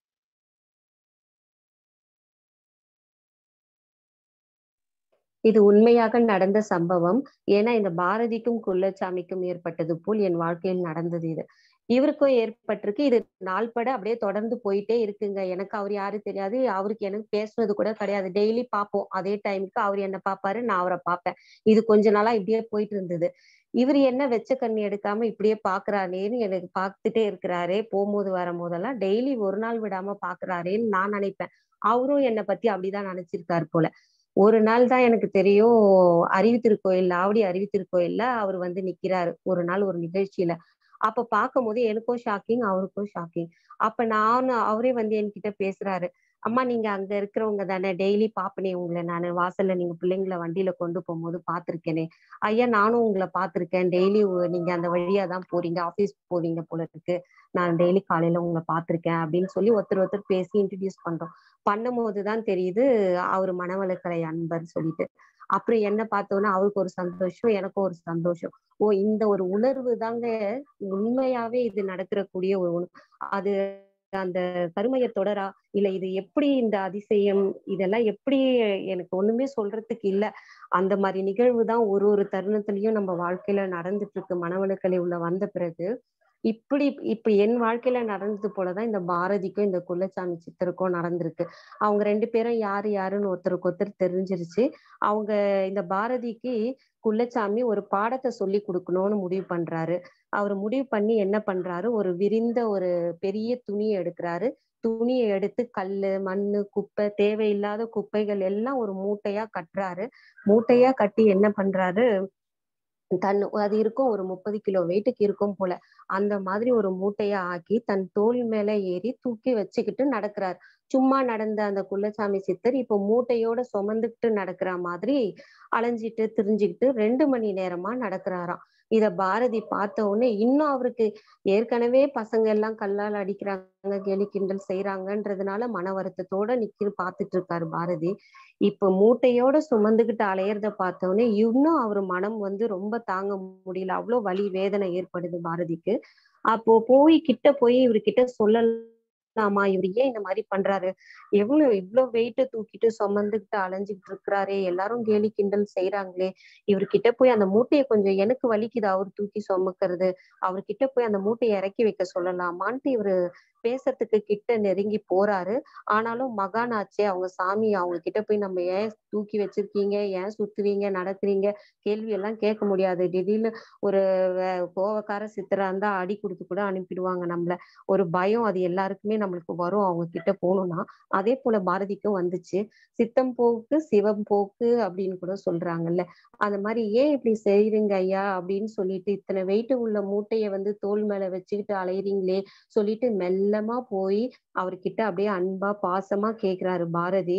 S1: இது உண்மையாக நடந்த சம்பவம் ஏன்னா இந்த பாரதிக்கும் குள்ளச்சாமிக்கும் ஏற்பட்டது போல் என் வாழ்க்கையில் நடந்தது இது இவருக்கும் ஏற்பட்டிருக்கு இது நாள்பட அப்படியே தொடர்ந்து போயிட்டே இருக்குங்க எனக்கு அவர் யாரு தெரியாது அவருக்கு எனக்கு பேசுனது கூட கிடையாது டெய்லி பார்ப்போம் அதே டைமுக்கு அவர் என்ன பார்ப்பாரு நான் அவரை பார்ப்பேன் இது கொஞ்ச நாளா இப்படியே போயிட்டு இருந்தது இவர் என்ன வெச்ச கண்ணி எடுக்காம இப்படியே பாக்குறாரேன்னு எனக்கு பார்த்துட்டே இருக்கிறாரே போகும்போது வரும்போதெல்லாம் டெய்லி ஒரு நாள் விடாம பாக்குறாரேன்னு நான் நினைப்பேன் அவரும் என்னை பத்தி அப்படிதான் நினைச்சிருக்காரு போல ஒரு நாள் தான் எனக்கு தெரியும் அறிவு திருக்கோயில் ஆவடி அறிவு திருக்கோயில்ல அவர் வந்து நிக்கிறாரு ஒரு நாள் ஒரு நிகழ்ச்சியில அப்ப பார்க்கும் போது எனக்கும் ஷாக்கிங் அவருக்கும் ஷாக்கிங் அப்ப நான் அவரே வந்து என்கிட்ட பேசுறாரு அம்மா நீங்க அங்க இருக்கிறவங்க தானே டெய்லி பாப்பனே உங்களை நான் வாசல்ல நீங்க பிள்ளைங்களை வண்டியில கொண்டு போகும்போது பாத்திருக்கேனே ஐயா நானும் உங்களை பாத்திருக்கேன் டெய்லி நீங்க அந்த வழியா தான் போறீங்க ஆபீஸ் போவீங்க போல இருக்கு நான் டெய்லி காலையில உங்களை பாத்திருக்கேன் அப்படின்னு சொல்லி ஒருத்தர் ஒருத்தர் பேசி இன்ட்ரடியூஸ் பண்றோம் பண்ணும் போதுதான் தெரியுது அவர் மனவளக்கலை அன்பர் சொல்லிட்டு அப்புறம் என்ன பார்த்தோன்னா அவருக்கு ஒரு சந்தோஷம் எனக்கும் ஒரு சந்தோஷம் ஓ இந்த ஒரு உணர்வு தாங்க உண்மையாவே இது நடக்கிறக்கூடிய ஒரு உணர்வு அது அந்த கருமைய தொடரா இல்ல இது எப்படி இந்த அதிசயம் இதெல்லாம் எப்படி எனக்கு ஒண்ணுமே சொல்றதுக்கு இல்ல அந்த மாதிரி நிகழ்வு தான் ஒரு ஒரு தருணத்திலயும் நம்ம வாழ்க்கையில நடந்துட்டு இருக்கு மனவளக்கலை உள்ள வந்த பிறகு இப்படி இப்ப என் வாழ்க்கையில நடந்தது போலதான் இந்த பாரதிக்கும் இந்த குள்ளச்சாமி சித்தருக்கும் நடந்திருக்கு அவங்க ரெண்டு பேரும் யாரு யாருன்னு ஒருத்தருக்கு ஒருத்தர் தெரிஞ்சிருச்சு அவங்க இந்த பாரதிக்கு குள்ளச்சாமி ஒரு பாடத்தை சொல்லி கொடுக்கணும்னு முடிவு பண்றாரு அவர் முடிவு பண்ணி என்ன பண்றாரு ஒரு விரிந்த ஒரு பெரிய துணியை எடுக்கிறாரு துணியை எடுத்து கல்லு மண்ணு குப்பை தேவையில்லாத குப்பைகள் எல்லாம் ஒரு மூட்டையா கட்டுறாரு மூட்டையா கட்டி என்ன பண்றாரு தன் அது இருக்கும் ஒரு முப்பது கிலோ வெயிட்டுக்கு இருக்கும் போல அந்த மாதிரி ஒரு மூட்டையா ஆக்கி தன் தோல் மேல ஏறி தூக்கி வச்சுக்கிட்டு நடக்கிறார் சும்மா நடந்த அந்த குள்ளசாமி சித்தர் இப்போ மூட்டையோட சுமந்துக்கிட்டு நடக்கிற மாதிரி அலைஞ்சிட்டு திரிஞ்சுக்கிட்டு ரெண்டு மணி நேரமா நடக்கிறாராம் இத பாரதி பார்த்த உடனே இன்னும் அவருக்கு ஏற்கனவே பசங்க எல்லாம் கல்லால் அடிக்கிறாங்க கேலி கிண்டல் செய்யறாங்கன்றதுனால மன வருத்தத்தோட நிக்கிற பார்த்துட்டு இருக்காரு பாரதி இப்ப மூட்டையோட சுமந்துகிட்டு அலையறத பார்த்த உடனே இன்னும் அவர் மனம் வந்து ரொம்ப தாங்க முடியல அவ்வளவு வலி வேதனை ஏற்படுது பாரதிக்கு அப்போ போய் கிட்ட போய் இவர்கிட்ட சொல்லலாமா இவர் ஏன் இந்த மாதிரி பண்றாரு எவ்வளவு இவ்வளவு வெயிட்ட தூக்கிட்டு சுமந்துகிட்டு அலைஞ்சுக்கிட்டு இருக்கிறாரே எல்லாரும் கேலி கிண்டல் செய்யறாங்களே இவர்கிட்ட போய் அந்த மூட்டையை கொஞ்சம் எனக்கு வலிக்குது அவர் தூக்கி சுமக்கிறது அவர்கிட்ட போய் அந்த மூட்டையை இறக்கி வைக்க சொல்லலாமான்ட்டு இவரு பேசுறதுக்கு கிட்ட நெருங்கி போறாரு ஆனாலும் மகானாச்சே அவங்க சாமி அவங்க கிட்ட போய் நம்ம ஏன் தூக்கி வச்சிருக்கீங்க ஏன் சுத்துவீங்க நடக்கிறீங்க கேள்வி எல்லாம் கேட்க முடியாது திடீர்னு ஒரு கோவக்கார சித்தரா இருந்தா அடி கொடுத்து கூட அனுப்பிடுவாங்க நம்மள ஒரு பயம் அது எல்லாருக்குமே நம்மளுக்கு வரும் அவங்க கிட்ட போகணும்னா அதே போல பாரதிக்கும் வந்துச்சு சித்தம் போக்கு சிவம் போக்கு அப்படின்னு கூட சொல்றாங்கல்ல அந்த மாதிரி ஏன் இப்படி செய்யறீங்க ஐயா அப்படின்னு சொல்லிட்டு இத்தனை வெயிட் உள்ள மூட்டைய வந்து தோல் மேல வச்சுக்கிட்டு அலையறீங்களே சொல்லிட்டு மெல்லமா போய் அவர்கிட்ட அப்படியே அன்பா பாசமா கேக்குறாரு பாரதி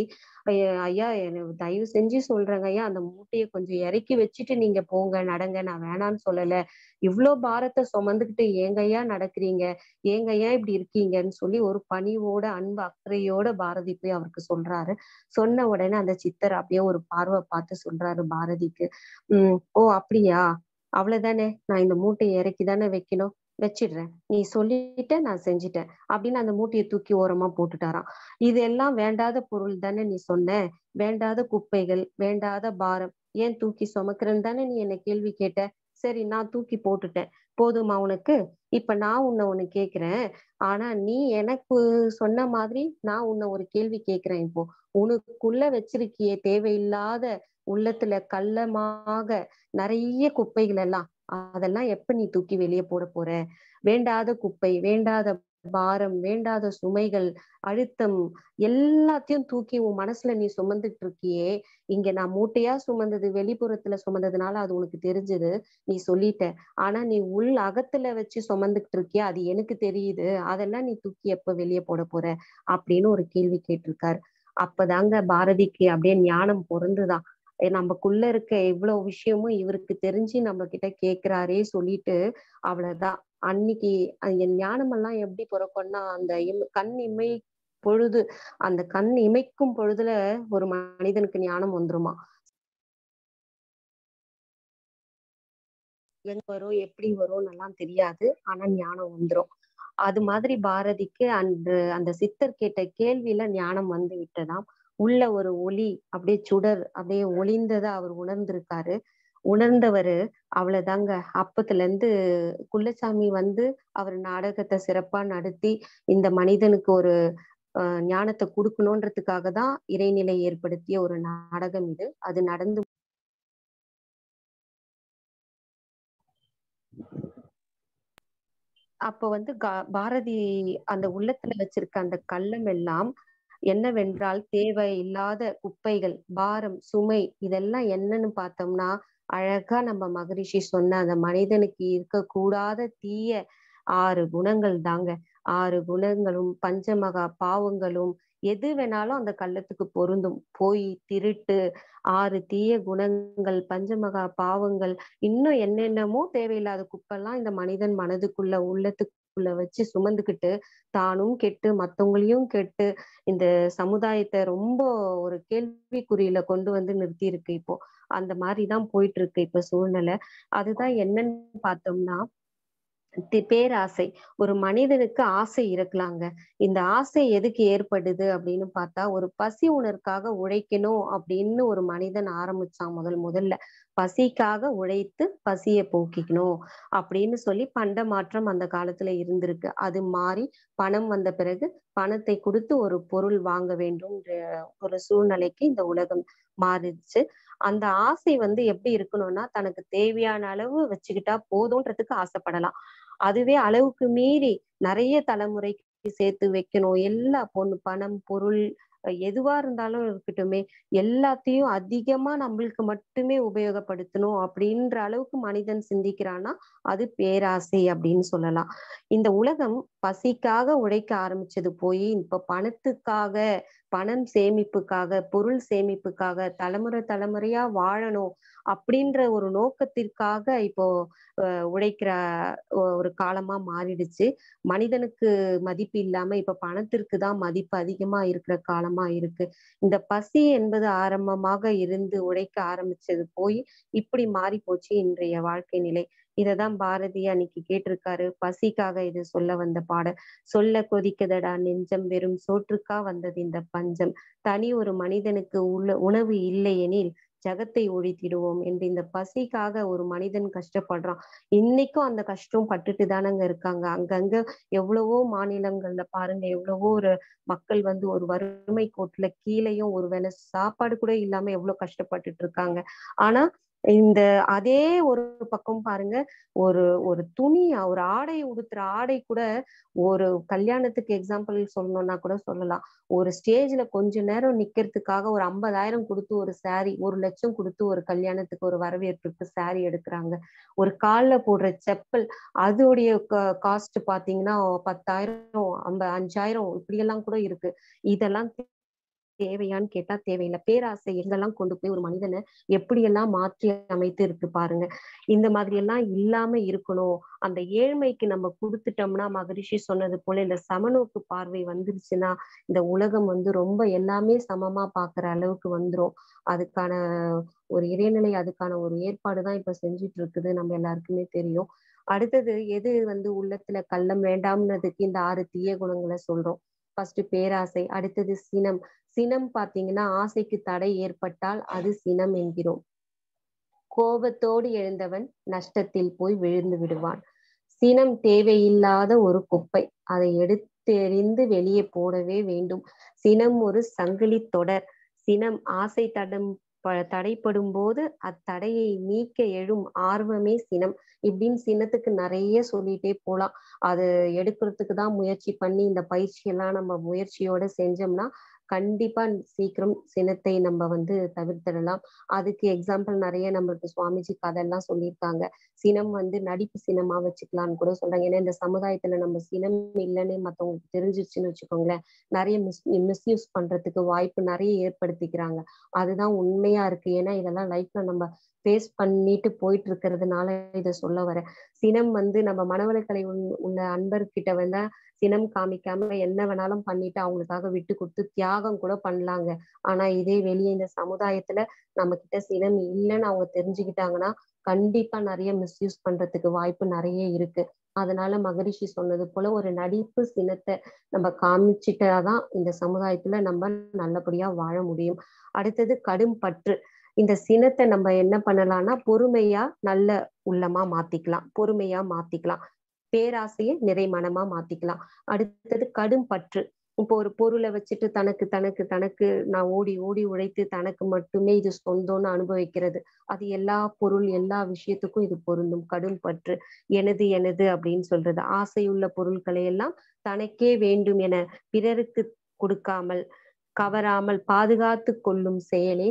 S1: ஐயா எனக்கு தயவு செஞ்சு சொல்றேங்க ஐயா அந்த மூட்டையை கொஞ்சம் இறக்கி வச்சுட்டு நீங்க போங்க நடங்க நான் வேணான்னு சொல்லல இவ்வளோ பாரத்தை சுமந்துக்கிட்டு ஏங்கய்யா நடக்கிறீங்க ஏங்கய்யா இப்படி இருக்கீங்கன்னு சொல்லி ஒரு பணிவோட அன்பு அக்கறையோட பாரதி போய் அவருக்கு சொல்றாரு சொன்ன உடனே அந்த சித்தர் அப்படியே ஒரு பார்வை பார்த்து சொல்றாரு பாரதிக்கு உம் ஓ அப்படியா அவ்வளவுதானே நான் இந்த மூட்டையை இறக்கி தானே வைக்கணும் வச்சிடுறேன் நீ சொல்லிட்ட நான் செஞ்சுட்டேன் அப்படின்னு அந்த மூட்டையை தூக்கி ஓரமா போட்டுட்டாராம் இது எல்லாம் வேண்டாத பொருள் தானே நீ சொன்ன வேண்டாத குப்பைகள் வேண்டாத பாரம் ஏன் தூக்கி சுமக்கிறேன்னு தானே நீ என்ன கேள்வி கேட்ட சரி நான் தூக்கி போட்டுட்டேன் போதுமா உனக்கு இப்ப நான் உன்னை ஒண்ணு கேக்குறேன் ஆனா நீ எனக்கு சொன்ன மாதிரி நான் உன்னை ஒரு கேள்வி கேக்குறேன் இப்போ உனக்குள்ள வச்சிருக்கிய தேவையில்லாத உள்ளத்துல கள்ளமாக நிறைய குப்பைகள் எல்லாம் அதெல்லாம் எப்ப நீ தூக்கி வெளியே போட போற வேண்டாத குப்பை வேண்டாத பாரம் வேண்டாத சுமைகள் அழுத்தம் எல்லாத்தையும் தூக்கி உன் மனசுல நீ சுமந்துட்டு இருக்கியே இங்க நான் மூட்டையா சுமந்தது வெளிப்புறத்துல சுமந்ததுனால அது உனக்கு தெரிஞ்சது நீ சொல்லிட்ட ஆனா நீ உள் அகத்துல வச்சு சுமந்துகிட்டு இருக்கிய அது எனக்கு தெரியுது அதெல்லாம் நீ தூக்கி எப்ப வெளியே போட போற அப்படின்னு ஒரு கேள்வி கேட்டிருக்காரு அப்பதாங்க பாரதிக்கு அப்படியே ஞானம் பொருந்துதான் நமக்குள்ள இருக்க எவ்வளவு விஷயமும் இவருக்கு தெரிஞ்சு நம்ம கிட்ட கேக்குறாரே சொல்லிட்டு அவ்வளவுதான் அன்னைக்கு என் ஞானம் எல்லாம் எப்படி பிறக்கும்னா அந்த கண் இமை பொழுது அந்த கண் இமைக்கும் பொழுதுல ஒரு மனிதனுக்கு ஞானம் வந்துருமா எங்க வரும் எப்படி வரும்னு எல்லாம் தெரியாது ஆனா ஞானம் வந்துரும் அது மாதிரி பாரதிக்கு அந்த அந்த சித்தர் கேட்ட கேள்வியில ஞானம் வந்து விட்டதாம் உள்ள ஒரு ஒளி அப்படியே சுடர் அப்படியே ஒளிந்ததை அவர் உணர்ந்திருக்காரு உணர்ந்தவரு அவ்வளவுதாங்க அப்பத்துல இருந்து குள்ளசாமி வந்து அவர் நாடகத்தை சிறப்பா நடத்தி இந்த மனிதனுக்கு ஒரு அஹ் ஞானத்தை கொடுக்கணுன்றதுக்காக தான் இறைநிலை ஏற்படுத்திய ஒரு நாடகம் இது அது நடந்து அப்ப வந்து பாரதி அந்த உள்ளத்துல வச்சிருக்க அந்த கள்ளம் எல்லாம் என்னவென்றால் தேவை இல்லாத குப்பைகள் பாரம் சுமை இதெல்லாம் என்னன்னு பார்த்தோம்னா அழகா நம்ம மகரிஷி சொன்ன அந்த மனிதனுக்கு இருக்கக்கூடாத தீய ஆறு குணங்கள் தாங்க ஆறு குணங்களும் பஞ்சமகா பாவங்களும் எது வேணாலும் அந்த கள்ளத்துக்கு பொருந்தும் போய் திருட்டு ஆறு தீய குணங்கள் பஞ்சமகா பாவங்கள் இன்னும் என்னென்னமோ தேவையில்லாத குப்பெல்லாம் இந்த மனிதன் மனதுக்குள்ள உள்ளத்துக்குள்ள வச்சு சுமந்துக்கிட்டு தானும் கெட்டு மத்தவங்களையும் கெட்டு இந்த சமுதாயத்தை ரொம்ப ஒரு கேள்விக்குறியில கொண்டு வந்து நிறுத்தி இருக்கு இப்போ அந்த மாதிரிதான் போயிட்டு இருக்கு இப்ப சூழ்நிலை அதுதான் என்னன்னு பார்த்தோம்னா பேராசை ஒரு மனிதனுக்கு ஆசை இருக்கலாங்க இந்த ஆசை எதுக்கு ஏற்படுது அப்படின்னு பார்த்தா ஒரு பசி உணர்க்காக உழைக்கணும் அப்படின்னு ஒரு மனிதன் ஆரம்பிச்சான் முதல் முதல்ல பசிக்காக உழைத்து பசியை போக்கிக்கணும் அப்படின்னு சொல்லி பண்ட மாற்றம் அந்த காலத்துல இருந்திருக்கு அது மாறி பணம் வந்த பிறகு பணத்தை கொடுத்து ஒரு பொருள் வாங்க வேண்டும்ன்ற ஒரு சூழ்நிலைக்கு இந்த உலகம் மாறிடுச்சு அந்த ஆசை வந்து எப்படி இருக்கணும்னா தனக்கு தேவையான அளவு வச்சுக்கிட்டா போதும்ன்றதுக்கு ஆசைப்படலாம் அதுவே அளவுக்கு மீறி நிறைய தலைமுறைக்கு சேர்த்து வைக்கணும் எல்லா பொண்ணு பணம் பொருள் எதுவா இருந்தாலும் இருக்கட்டுமே எல்லாத்தையும் அதிகமா நம்மளுக்கு மட்டுமே உபயோகப்படுத்தணும் அப்படின்ற அளவுக்கு மனிதன் சிந்திக்கிறான்னா அது பேராசை அப்படின்னு சொல்லலாம் இந்த உலகம் பசிக்காக உழைக்க ஆரம்பிச்சது போய் இப்ப பணத்துக்காக பணம் சேமிப்புக்காக பொருள் சேமிப்புக்காக தலைமுறை தலைமுறையா வாழணும் அப்படின்ற ஒரு நோக்கத்திற்காக இப்போ உழைக்கிற ஒரு காலமா மாறிடுச்சு மனிதனுக்கு மதிப்பு இல்லாம இப்ப பணத்திற்கு தான் மதிப்பு அதிகமா இருக்கிற காலமா இருக்கு இந்த பசி என்பது ஆரம்பமாக இருந்து உழைக்க ஆரம்பிச்சது போய் இப்படி மாறி போச்சு இன்றைய வாழ்க்கை நிலை இததான் பாரதி அன்னைக்கு கேட்டிருக்காரு பசிக்காக இது சொல்ல வந்த பாட சொல்ல கொதிக்கதடா நெஞ்சம் வெறும் சோற்றுக்கா வந்தது இந்த பஞ்சம் தனி ஒரு மனிதனுக்கு உள்ள உணவு இல்லையெனில் ஜகத்தை ஒழித்திடுவோம் என்று இந்த பசிக்காக ஒரு மனிதன் கஷ்டப்படுறான் இன்னைக்கும் அந்த கஷ்டம் பட்டுட்டு தானங்க இருக்காங்க அங்கங்க எவ்வளவோ மாநிலங்கள்ல பாருங்க எவ்வளவோ ஒரு மக்கள் வந்து ஒரு வறுமை கோட்டுல கீழேயும் ஒரு வேளை சாப்பாடு கூட இல்லாம எவ்வளவு கஷ்டப்பட்டுட்டு இருக்காங்க ஆனா இந்த அதே ஒரு பக்கம் பாருங்க ஒரு ஒரு துணி ஒரு ஆடை உடுத்துற ஆடை கூட ஒரு கல்யாணத்துக்கு எக்ஸாம்பிள் சொல்லணும்னா கூட சொல்லலாம் ஒரு ஸ்டேஜ்ல கொஞ்ச நேரம் நிக்கிறதுக்காக ஒரு ஐம்பதாயிரம் கொடுத்து ஒரு சாரி ஒரு லட்சம் கொடுத்து ஒரு கல்யாணத்துக்கு ஒரு வரவேற்புக்கு சாரி எடுக்கிறாங்க ஒரு காலில் போடுற செப்பல் அதோடைய காஸ்ட் பாத்தீங்கன்னா பத்தாயிரம் ஐம்ப அஞ்சாயிரம் இப்படியெல்லாம் கூட இருக்கு இதெல்லாம் தேவையான்னு கேட்டா தேவையில்லை பேராசை எங்கெல்லாம் கொண்டு போய் ஒரு மனிதனை எப்படியெல்லாம் மாற்றி அமைத்து இருக்கு பாருங்க இந்த மாதிரி எல்லாம் இல்லாம இருக்கணும் அந்த ஏழ்மைக்கு நம்ம கொடுத்துட்டோம்னா மகரிஷி சொன்னது போல இந்த சமநோக்கு பார்வை வந்துருச்சுன்னா இந்த உலகம் வந்து ரொம்ப எல்லாமே சமமா பாக்குற அளவுக்கு வந்துரும் அதுக்கான ஒரு இறைநிலை அதுக்கான ஒரு ஏற்பாடு தான் இப்ப செஞ்சுட்டு இருக்குது நம்ம எல்லாருக்குமே தெரியும் அடுத்தது எது வந்து உள்ளத்துல கள்ளம் வேண்டாம்னதுக்கு இந்த ஆறு தீய குணங்களை சொல்றோம் ஃபர்ஸ்ட் பேராசை அடுத்தது சினம் சினம் பாத்தீங்கன்னா ஆசைக்கு தடை ஏற்பட்டால் அது சினம் என்கிறோம் கோபத்தோடு எழுந்தவன் நஷ்டத்தில் போய் விழுந்து விடுவான் சினம் தேவையில்லாத ஒரு குப்பை அதை எடுத்தெறிந்து வெளியே போடவே வேண்டும் சினம் ஒரு சங்கிலி தொடர் சினம் ஆசை தடம் தடைப்படும் போது அத்தடையை நீக்க எழும் ஆர்வமே சினம் இப்படின்னு சினத்துக்கு நிறைய சொல்லிட்டே போலாம் அது எடுக்கிறதுக்கு தான் முயற்சி பண்ணி இந்த பயிற்சி எல்லாம் நம்ம முயற்சியோட செஞ்சோம்னா கண்டிப்பா சீக்கிரம் சினத்தை நம்ம வந்து தவிர்த்திடலாம் அதுக்கு எக்ஸாம்பிள் நிறைய நம்மளுக்கு சுவாமிஜி கதையெல்லாம் சொல்லியிருக்காங்க சினம் வந்து நடிப்பு சினமா வச்சுக்கலாம்னு கூட சொல்றாங்க ஏன்னா இந்த சமுதாயத்துல நம்ம சினம் இல்லைன்னு மத்தவங்களுக்கு தெரிஞ்சிருச்சுன்னு வச்சுக்கோங்களேன் நிறைய மிஸ் மிஸ்யூஸ் பண்றதுக்கு வாய்ப்பு நிறைய ஏற்படுத்திக்கிறாங்க அதுதான் உண்மையா இருக்கு ஏன்னா இதெல்லாம் லைஃப்ல நம்ம ஃபேஸ் பண்ணிட்டு போயிட்டு இருக்கிறதுனால இதை சொல்ல வரேன் சினம் வந்து நம்ம மனவளக்கலை உள்ள அன்பர்கிட்ட வந்து சினம் காமிக்காம என்ன வேணாலும் பண்ணிட்டு அவங்களுக்காக விட்டு கொடுத்து தியாகம் கூட பண்ணலாங்க ஆனா இதே வெளியே இந்த சமுதாயத்துல நம்ம கிட்ட சினம் இல்லைன்னு அவங்க தெரிஞ்சுக்கிட்டாங்கன்னா கண்டிப்பா நிறைய மிஸ்யூஸ் பண்றதுக்கு வாய்ப்பு நிறைய இருக்கு அதனால மகரிஷி சொன்னது போல ஒரு நடிப்பு சினத்தை நம்ம காமிச்சிட்டாதான் இந்த சமுதாயத்துல நம்ம நல்லபடியா வாழ முடியும் அடுத்தது கடும் பற்று இந்த சினத்தை நம்ம என்ன பண்ணலாம்னா பொறுமையா நல்ல உள்ளமா மாத்திக்கலாம் பொறுமையா மாத்திக்கலாம் பேராசையை நிறைமனமா மாத்திக்கலாம் அடுத்தது கடும் பற்று இப்போ ஒரு பொருளை வச்சுட்டு தனக்கு தனக்கு தனக்கு நான் ஓடி ஓடி உழைத்து தனக்கு மட்டுமே இது சொந்தம்னு அனுபவிக்கிறது அது எல்லா பொருள் எல்லா விஷயத்துக்கும் இது பொருந்தும் கடும் பற்று எனது எனது அப்படின்னு சொல்றது ஆசையுள்ள பொருட்களை எல்லாம் தனக்கே வேண்டும் என பிறருக்கு கொடுக்காமல் கவராமல் பாதுகாத்து கொள்ளும் செயலே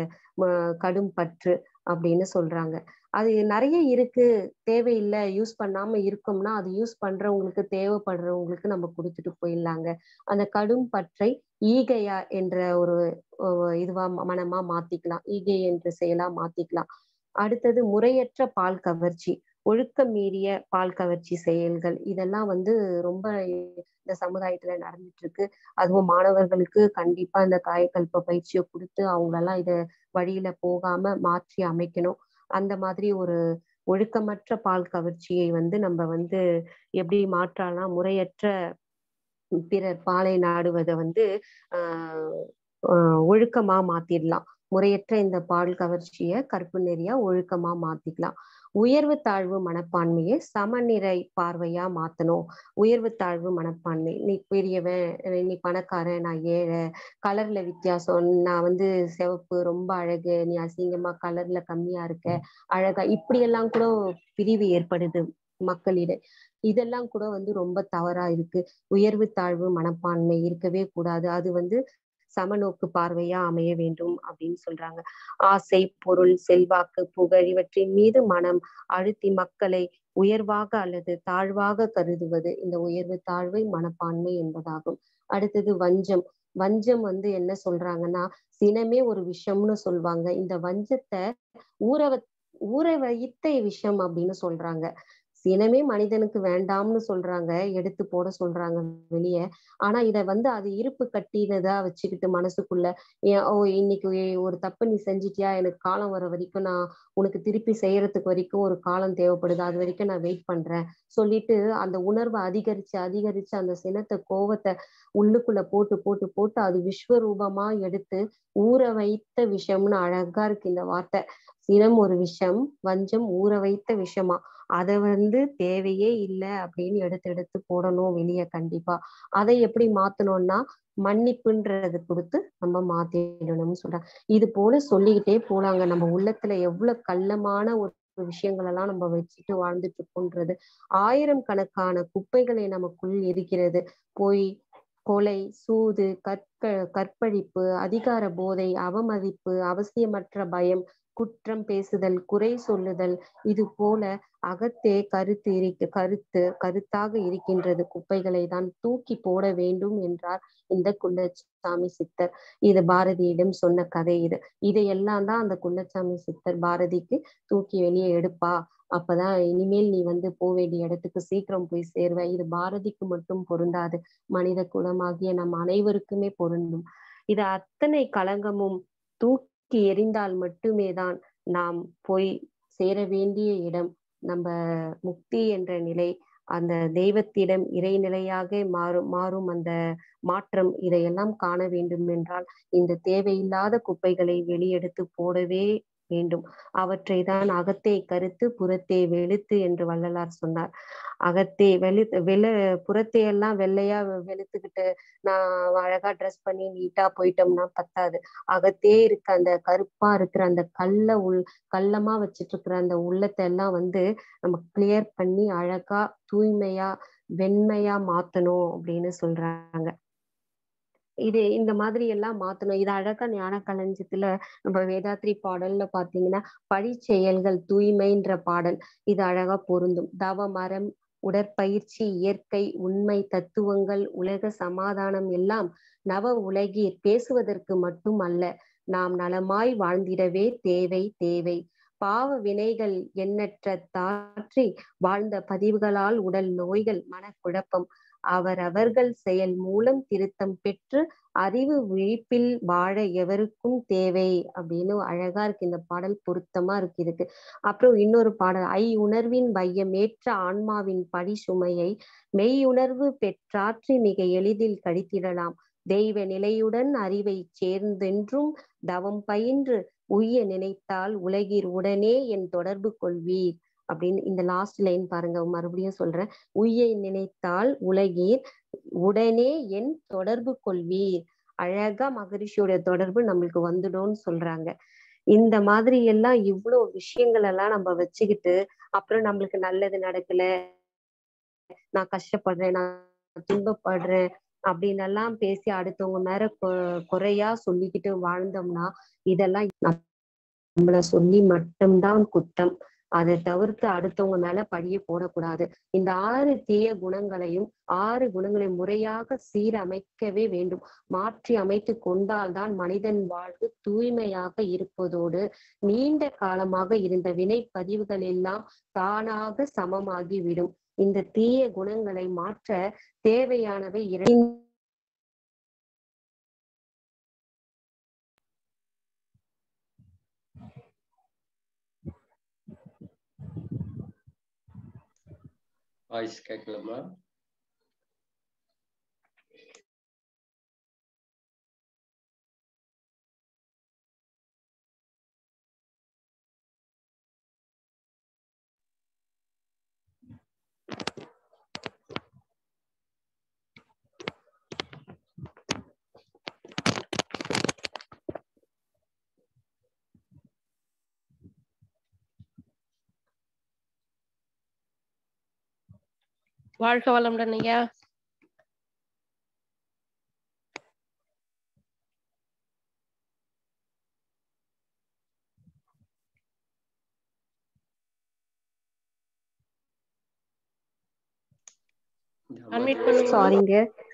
S1: கடும் பற்று அப்படின்னு சொல்றாங்க அது நிறைய இருக்கு தேவையில்லை யூஸ் பண்ணாம இருக்கோம்னா அது யூஸ் பண்றவங்களுக்கு தேவைப்படுறவங்களுக்கு நம்ம கொடுத்துட்டு போயிடலாங்க அந்த கடும் பற்றை ஈகையா என்ற ஒரு இதுவா மனமா மாத்திக்கலாம் ஈகை என்ற செயலா மாத்திக்கலாம் அடுத்தது முறையற்ற பால் கவர்ச்சி ஒழுக்கம் மீறிய பால் கவர்ச்சி செயல்கள் இதெல்லாம் வந்து ரொம்ப இந்த சமுதாயத்துல நடந்துட்டு இருக்கு அதுவும் மாணவர்களுக்கு கண்டிப்பா இந்த காயக்கல்ப பயிற்சியை கொடுத்து அவங்களெல்லாம் இத வழியில போகாம மாற்றி அமைக்கணும் அந்த மாதிரி ஒரு ஒழுக்கமற்ற பால் கவர்ச்சியை வந்து நம்ம வந்து எப்படி மாற்றலாம் முறையற்ற பிறர் பாலை நாடுவதை வந்து ஆஹ் ஒழுக்கமா மாத்திடலாம் முறையற்ற இந்த பால் கவர்ச்சிய கற்பு நெறியா ஒழுக்கமா மாத்திக்கலாம் உயர்வு தாழ்வு மனப்பான்மையை சமநிலை பார்வையா மாத்தணும் உயர்வு தாழ்வு மனப்பான்மை நீ பெரியவன் நீ பணக்காரன் நான் ஏழை கலர்ல வித்தியாசம் நான் வந்து சிவப்பு ரொம்ப அழகு நீ அசிங்கமா கலர்ல கம்மியா இருக்க அழகா இப்படி எல்லாம் கூட பிரிவு ஏற்படுது மக்களிடம் இதெல்லாம் கூட வந்து ரொம்ப தவறா இருக்கு உயர்வு தாழ்வு மனப்பான்மை இருக்கவே கூடாது அது வந்து சமநோக்கு பார்வையா அமைய வேண்டும் அப்படின்னு சொல்றாங்க ஆசை பொருள் செல்வாக்கு புகழ் இவற்றின் மீது மனம் அழுத்தி மக்களை உயர்வாக அல்லது தாழ்வாக கருதுவது இந்த உயர்வு தாழ்வை மனப்பான்மை என்பதாகும் அடுத்தது வஞ்சம் வஞ்சம் வந்து என்ன சொல்றாங்கன்னா சினமே ஒரு விஷம்னு சொல்லுவாங்க இந்த வஞ்சத்தை ஊற ஊற வைத்த விஷம் அப்படின்னு சொல்றாங்க சினமே மனிதனுக்கு வேண்டாம்னு சொல்றாங்க எடுத்து போட சொல்றாங்க வெளியே ஆனா இத வந்து அது இருப்பு கட்டினதா வச்சுக்கிட்டு மனசுக்குள்ள ஏன் ஓ இன்னைக்கு ஒரு தப்பு நீ செஞ்சிட்டியா எனக்கு காலம் வர வரைக்கும் நான் உனக்கு திருப்பி செய்யறதுக்கு வரைக்கும் ஒரு காலம் தேவைப்படுது அது வரைக்கும் நான் வெயிட் பண்றேன் சொல்லிட்டு அந்த உணர்வை அதிகரிச்சு அதிகரிச்சு அந்த சினத்தை கோவத்தை உள்ளுக்குள்ள போட்டு போட்டு போட்டு அது விஸ்வரூபமா எடுத்து ஊற வைத்த விஷம்னு அழகா இருக்கு இந்த வார்த்தை சினம் ஒரு விஷம் வஞ்சம் ஊற வைத்த விஷமா அதை வந்து தேவையே இல்லை அப்படின்னு எடுத்து எடுத்து போடணும் வெளியே கண்டிப்பா அதை எப்படி மாத்தணும்னா மன்னிப்புன்றது கொடுத்து நம்ம மாத்திடணும்னு சொல்றாங்க இது போல சொல்லிக்கிட்டே போலாங்க நம்ம உள்ளத்துல எவ்வளவு கள்ளமான ஒரு விஷயங்கள் எல்லாம் நம்ம வச்சுட்டு வாழ்ந்துட்டு இருக்கோன்றது ஆயிரம் கணக்கான குப்பைகளை நமக்குள் இருக்கிறது போய் கொலை சூது கற்ப கற்பழிப்பு அதிகார போதை அவமதிப்பு அவசியமற்ற பயம் குற்றம் பேசுதல் குறை சொல்லுதல் இது போல அகத்தே கருத்து இருக்கு கருத்து கருத்தாக இருக்கின்றது குப்பைகளை தான் தூக்கி போட வேண்டும் என்றார் இந்த குள்ளச்சாமி சித்தர் இது பாரதியிடம் சொன்ன கதை இது இதையெல்லாம் தான் அந்த குள்ளச்சாமி சித்தர் பாரதிக்கு தூக்கி வெளியே எடுப்பா அப்பதான் இனிமேல் நீ வந்து போக வேண்டிய இடத்துக்கு சீக்கிரம் போய் சேர்வ இது பாரதிக்கு மட்டும் பொருந்தாது மனித குலமாகிய நம் அனைவருக்குமே பொருந்தும் இது அத்தனை களங்கமும் தூக்கி எறிந்தால் மட்டுமே தான் நாம் போய் சேர வேண்டிய இடம் நம்ம முக்தி என்ற நிலை அந்த தெய்வத்திடம் இறைநிலையாக மாறும் மாறும் அந்த மாற்றம் இதையெல்லாம் காண வேண்டும் என்றால் இந்த தேவையில்லாத குப்பைகளை வெளியெடுத்து போடவே வேண்டும் அவற்றை தான் அகத்தே கருத்து புறத்தே வெளுத்து என்று வள்ளலார் சொன்னார் அகத்தே வெளு வெள புறத்தே எல்லாம் வெள்ளையா வெளுத்துக்கிட்டு நான் அழகா ட்ரெஸ் பண்ணி நீட்டா போயிட்டோம்னா பத்தாது அகத்தே இருக்க அந்த கருப்பா இருக்கிற அந்த கல்ல உள் கள்ளமா வச்சிட்டு இருக்கிற அந்த உள்ளத்தை எல்லாம் வந்து நம்ம கிளியர் பண்ணி அழகா தூய்மையா வெண்மையா மாத்தணும் அப்படின்னு சொல்றாங்க இது இந்த மாதிரி எல்லாம் மாத்தணும் இது அழகா ஞான களஞ்சியத்துல நம்ம வேதாத்ரி பாடல்ல பாத்தீங்கன்னா பழி செயல்கள் தூய்மைன்ற பாடல் இது அழகா பொருந்தும் தவ மரம் உடற்பயிற்சி இயற்கை உண்மை தத்துவங்கள் உலக சமாதானம் எல்லாம் நவ உலகீர் பேசுவதற்கு மட்டும் அல்ல நாம் நலமாய் வாழ்ந்திடவே தேவை தேவை பாவ வினைகள் எண்ணற்ற தாற்றி வாழ்ந்த பதிவுகளால் உடல் நோய்கள் மனக்குழப்பம் அவரவர்கள் செயல் மூலம் திருத்தம் பெற்று அறிவு விழிப்பில் வாழ எவருக்கும் தேவை அப்படின்னு அழகா இருக்கு இந்த பாடல் பொருத்தமா இருக்கு இதுக்கு அப்புறம் இன்னொரு பாடல் ஐ உணர்வின் வையமேற்ற ஆன்மாவின் படி சுமையை மெய்யுணர்வு பெற்றாற்றி மிக எளிதில் கழித்திடலாம் தெய்வ நிலையுடன் அறிவை சேர்ந்தென்றும் தவம் பயின்று உய்ய நினைத்தால் உலகீர் உடனே என் தொடர்பு கொள்வீர் அப்படின்னு இந்த லாஸ்ட் லைன் பாருங்க மறுபடியும் சொல்றேன் உய்ய நினைத்தால் உலகீர் உடனே என் தொடர்பு கொள்வீர் அழகா மகரிஷியோட தொடர்பு நம்மளுக்கு வந்துடும்னு சொல்றாங்க இந்த மாதிரி எல்லாம் இவ்வளவு விஷயங்கள் எல்லாம் நம்ம வச்சுக்கிட்டு அப்புறம் நம்மளுக்கு நல்லது நடக்கல நான் கஷ்டப்படுறேன் நான் துன்பப்படுறேன் அப்படின்னு எல்லாம் பேசி அடுத்தவங்க மேல குறையா சொல்லிக்கிட்டு வாழ்ந்தோம்னா இதெல்லாம் நம்மள சொல்லி மட்டும்தான் குற்றம் அதை தவிர்த்து அடுத்தவங்க மேல படிய போடக்கூடாது இந்த ஆறு தீய குணங்களையும் ஆறு குணங்களை முறையாக சீரமைக்கவே வேண்டும் மாற்றி அமைத்து கொண்டால்தான் மனிதன் வாழ்வு தூய்மையாக இருப்பதோடு நீண்ட காலமாக இருந்த வினை பதிவுகள் எல்லாம் தானாக சமமாகி விடும் இந்த தீய குணங்களை மாற்ற தேவையானவை இரண்டு
S3: வாய்ஸ் கேட்கலாமா
S2: வாழ்க வளமுடன் ஐயா அன்மியூட் பண்ணுங்க
S1: சாரிங்க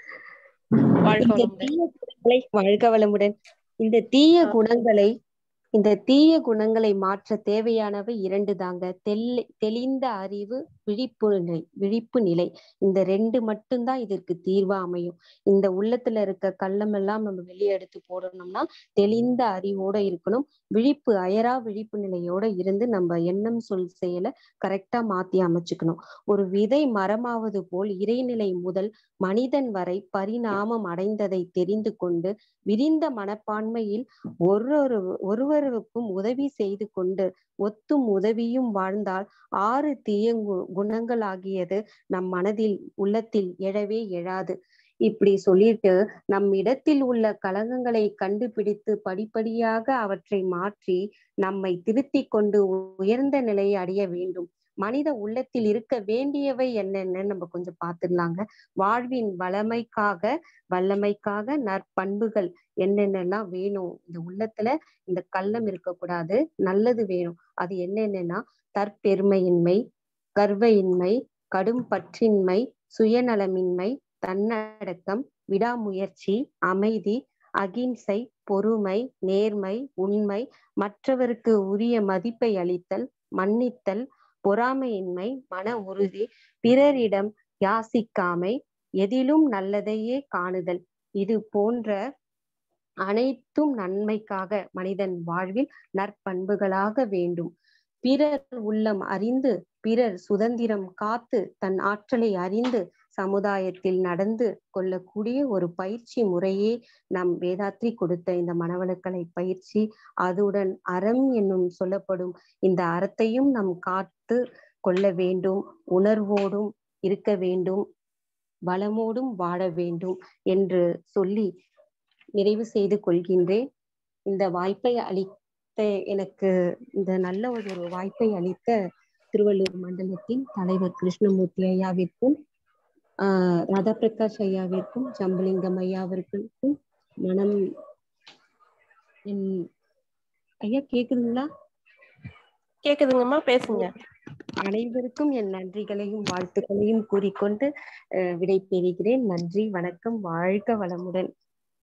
S2: வாழ்க
S1: இந்த
S2: வளமுடன்
S1: தீய குணங்களை வாழ்க வளமுடன் இந்த தீய
S2: ஆ.
S1: குணங்களை இந்த தீய குணங்களை மாற்ற தேவையானவை இரண்டு தாங்க தெளி தெளிந்த அறிவு விழிப்பு நிலை விழிப்பு நிலை இந்த ரெண்டு மட்டும்தான் இதற்கு தீர்வா அமையும் இந்த உள்ளத்துல இருக்க கள்ளம் எல்லாம் நம்ம வெளியே எடுத்து போடணும்னா தெளிந்த அறிவோட இருக்கணும் விழிப்பு அயரா விழிப்பு நிலையோட இருந்து நம்ம எண்ணம் சொல் செயலை கரெக்டா மாத்தி அமைச்சுக்கணும் ஒரு விதை மரமாவது போல் இறைநிலை முதல் மனிதன் வரை பரிணாமம் அடைந்ததை தெரிந்து கொண்டு விரிந்த மனப்பான்மையில் ஒரு ஒருவருக்கும் உதவி செய்து கொண்டு ஒத்தும் உதவியும் வாழ்ந்தால் ஆறு தீய கு- குணங்களாகியது நம் மனதில் உள்ளத்தில் எழவே எழாது இப்படி சொல்லிட்டு நம் இடத்தில் உள்ள கலங்கங்களை கண்டுபிடித்து படிப்படியாக அவற்றை மாற்றி நம்மை திருத்திக் கொண்டு உயர்ந்த நிலையை அடைய வேண்டும் மனித உள்ளத்தில் இருக்க வேண்டியவை என்னென்னு நம்ம கொஞ்சம் பார்த்துடலாங்க வாழ்வின் வளமைக்காக வல்லமைக்காக நற்பண்புகள் என்னென்னலாம் வேணும் இந்த உள்ளத்துல இந்த கள்ளம் இருக்கக்கூடாது நல்லது வேணும் அது என்னென்னன்னா தற்பெருமையின்மை கர்வையின்மை கடும் பற்றின்மை சுயநலமின்மை தன்னடக்கம் விடாமுயற்சி அமைதி அகிம்சை பொறுமை நேர்மை உண்மை மற்றவருக்கு உரிய மதிப்பை அளித்தல் மன்னித்தல் பொறாமையின்மை மன உறுதி பிறரிடம் யாசிக்காமை எதிலும் நல்லதையே காணுதல் இது போன்ற அனைத்தும் நன்மைக்காக மனிதன் வாழ்வில் நற்பண்புகளாக வேண்டும் பிறர் உள்ளம் அறிந்து பிறர் சுதந்திரம் காத்து தன் ஆற்றலை அறிந்து சமுதாயத்தில் நடந்து கொள்ளக்கூடிய ஒரு பயிற்சி முறையே நம் வேதாத்ரி கொடுத்த இந்த மனவளக்கலை பயிற்சி அதுடன் அறம் என்னும் சொல்லப்படும் இந்த அறத்தையும் நாம் காத்து கொள்ள வேண்டும் உணர்வோடும் இருக்க வேண்டும் வளமோடும் வாழ வேண்டும் என்று சொல்லி நிறைவு செய்து கொள்கின்றேன் இந்த வாய்ப்பை அளித்த எனக்கு இந்த நல்ல ஒரு வாய்ப்பை அளித்த திருவள்ளூர் மண்டலத்தின் தலைவர் கிருஷ்ணமூர்த்தி ஐயாவிற்கும் ஆஹ் ராதா பிரகாஷ் ஐயாவிற்கும் ஜம்பலிங்கம் ஐயாவிற்கும் மனம் என் ஐயா கேக்குதுங்களா
S2: கேக்குதுங்கம்மா பேசுங்க
S1: அனைவருக்கும் என் நன்றிகளையும் வாழ்த்துக்களையும் கூறிக்கொண்டு அஹ் விடை பெறுகிறேன் நன்றி வணக்கம் வாழ்க வளமுடன்